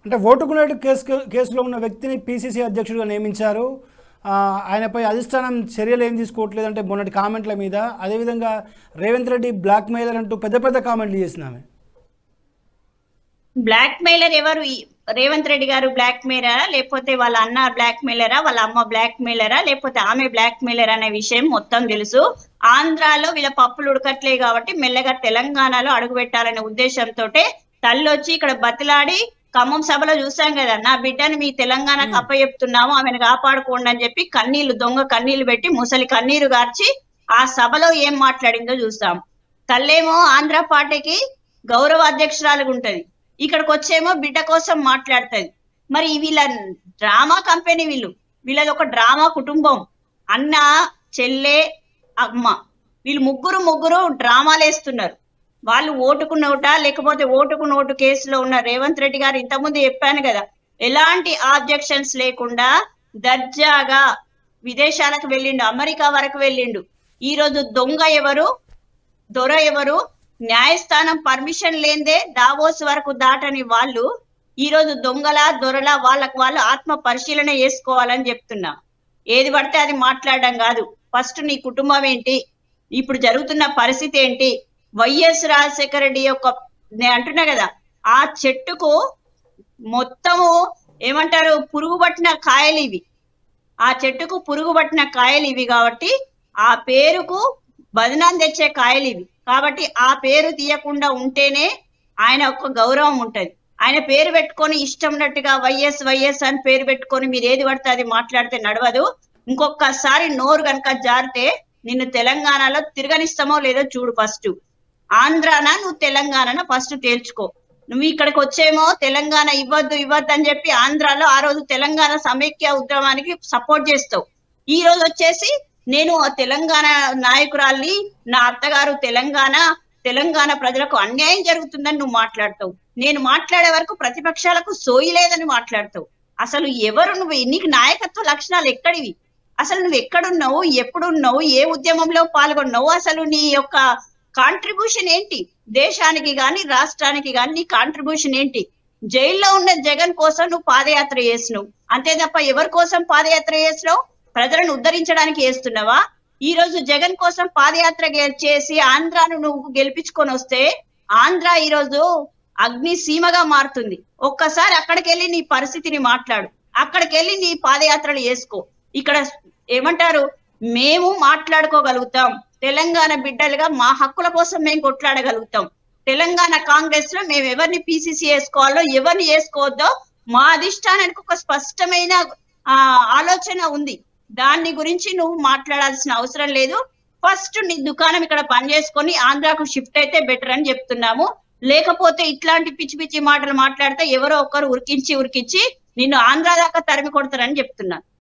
అంటే ఓటుకునేటు కేసు కేసులో ఉన్న వ్యక్తిని పీసీసీ అధ్యక్షుడిగా నియమించారు ఆ, ఆయనపై అధిష్టానం చర్యలు ఏం తీసుకోవట్లేదు అంటే మొన్నటి కామెంట్ల మీద అదేవిధంగా రేవంత్ రెడ్డి బ్లాక్ మెయిలర్ అంటూ పెద్ద పెద్ద కామెంట్లు చేసినామే బ్లాక్ మెయిలర్ ఎవరు ఈ రేవంత్ రెడ్డి గారు బ్లాక్ మెయిలరా లేకపోతే వాళ్ళ అన్న బ్లాక్ మెయిలరా వాళ్ళ అమ్మ బ్లాక్ మెయిలరా లేకపోతే ఆమె బ్లాక్ మెయిలర్ అనే విషయం మొత్తం తెలుసు ఆంధ్రాలో వీళ్ళ పప్పులు ఉడకట్లే కాబట్టి మెల్లగా తెలంగాణలో అడుగుపెట్టాలనే ఉద్దేశంతో తల్లి వచ్చి ఇక్కడ బతిలాడి ఖమ్మం సభలో చూసాం కదా నా బిడ్డని మీ తెలంగాణకు అప్పచెప్తున్నాము ఆమెను కాపాడుకోండి అని చెప్పి కన్నీళ్లు దొంగ కన్నీళ్లు పెట్టి ముసలి కన్నీరు గార్చి ఆ సభలో ఏం మాట్లాడిందో చూస్తాం తల్లేమో ఆంధ్ర పార్టీకి గౌరవ అధ్యక్షురాలుగా ఉంటది ఇక్కడికి వచ్చేమో బిడ్డ కోసం మాట్లాడుతది మరి వీళ్ళ డ్రామా కంపెనీ వీళ్ళు వీళ్ళది ఒక డ్రామా కుటుంబం అన్న చెల్లె అమ్మ వీళ్ళు ముగ్గురు ముగ్గురు డ్రామాలు వేస్తున్నారు వాళ్ళు ఓటుకు నోట లేకపోతే ఓటుకు నోటు కేసులో ఉన్న రేవంత్ రెడ్డి గారు ఇంతకుముందు చెప్పాను కదా ఎలాంటి ఆబ్జెక్షన్స్ లేకుండా దర్జాగా విదేశాలకు వెళ్ళిండు అమెరికా వరకు వెళ్ళిండు ఈ రోజు దొంగ ఎవరు దొర ఎవరు న్యాయస్థానం పర్మిషన్ లేందే దావోస్ వరకు దాటని వాళ్ళు ఈ రోజు దొంగల దొరల వాళ్ళకు వాళ్ళు ఆత్మ పరిశీలన చేసుకోవాలని చెప్తున్నా ఏది పడితే అది మాట్లాడడం కాదు ఫస్ట్ నీ కుటుంబం ఏంటి ఇప్పుడు జరుగుతున్న పరిస్థితి ఏంటి వైఎస్ రాజశేఖర రెడ్డి యొక్క నేను అంటున్నా కదా ఆ చెట్టుకు మొత్తము ఏమంటారు పురుగు పట్టిన కాయలు ఇవి ఆ చెట్టుకు పురుగు పట్టిన కాయలు ఇవి కాబట్టి ఆ పేరుకు బదనాం తెచ్చే కాయలు ఇవి కాబట్టి ఆ పేరు తీయకుండా ఉంటేనే ఆయన ఒక గౌరవం ఉంటది ఆయన పేరు పెట్టుకొని ఇష్టం ఉన్నట్టుగా వైఎస్ వైఎస్ అని పేరు పెట్టుకొని మీరు ఏది పడితే అది మాట్లాడితే నడవదు ఇంకొకసారి నోరు కనుక జారితే నిన్ను తెలంగాణలో తిరగనిస్తామో లేదో చూడు ఫస్ట్ ఆంధ్రానా నువ్వు తెలంగాణనా ఫస్ట్ తేల్చుకో నువ్వు ఇక్కడికి వచ్చేమో తెలంగాణ ఇవ్వద్దు ఇవ్వద్దు అని చెప్పి ఆంధ్రాలో ఆ రోజు తెలంగాణ సమైక్య ఉద్యమానికి సపోర్ట్ చేస్తావు ఈ రోజు వచ్చేసి నేను ఆ తెలంగాణ నాయకురాల్ని నా అత్తగారు తెలంగాణ తెలంగాణ ప్రజలకు అన్యాయం జరుగుతుందని నువ్వు మాట్లాడతావు నేను మాట్లాడే వరకు ప్రతిపక్షాలకు సోయి లేదని మాట్లాడతావు అసలు ఎవరు నువ్వు నీకు నాయకత్వ లక్షణాలు ఎక్కడివి అసలు నువ్వు ఎక్కడున్నావు ఎప్పుడున్నావు ఏ ఉద్యమంలో పాల్గొన్నావు అసలు నీ యొక్క కాంట్రిబ్యూషన్ ఏంటి దేశానికి గాని రాష్ట్రానికి గాని నీ కాంట్రిబ్యూషన్ ఏంటి జైల్లో ఉన్న జగన్ కోసం నువ్వు పాదయాత్ర చేసినావు అంతే తప్ప ఎవరి కోసం పాదయాత్ర చేసినావు ప్రజలను ఉద్ధరించడానికి చేస్తున్నావా ఈ రోజు జగన్ కోసం పాదయాత్ర గే- చేసి ఆంధ్రాను నువ్వు గెలిపించుకొని వస్తే ఆంధ్ర ఈ రోజు అగ్ని సీమగా మారుతుంది ఒక్కసారి అక్కడికి వెళ్ళి నీ పరిస్థితిని మాట్లాడు అక్కడికి వెళ్ళి నీ పాదయాత్రలు చేసుకో ఇక్కడ ఏమంటారు మేము మాట్లాడుకోగలుగుతాం తెలంగాణ బిడ్డలుగా మా హక్కుల కోసం మేము కొట్లాడగలుగుతాం తెలంగాణ కాంగ్రెస్ లో మేము ఎవరిని పిసిసి వేసుకోవాలో ఎవరిని వేసుకోవద్దో మా అధిష్టానానికి ఒక స్పష్టమైన ఆ ఆలోచన ఉంది దాన్ని గురించి నువ్వు మాట్లాడాల్సిన అవసరం లేదు ఫస్ట్ నీ దుకాణం ఇక్కడ పని చేసుకొని ఆంధ్రాకు షిఫ్ట్ అయితే బెటర్ అని చెప్తున్నాము లేకపోతే ఇట్లాంటి పిచ్చి పిచ్చి మాటలు మాట్లాడితే ఎవరో ఒకరు ఉరికించి ఉరికించి నిన్ను ఆంధ్ర దాకా తరిమి కొడతారని చెప్తున్నాను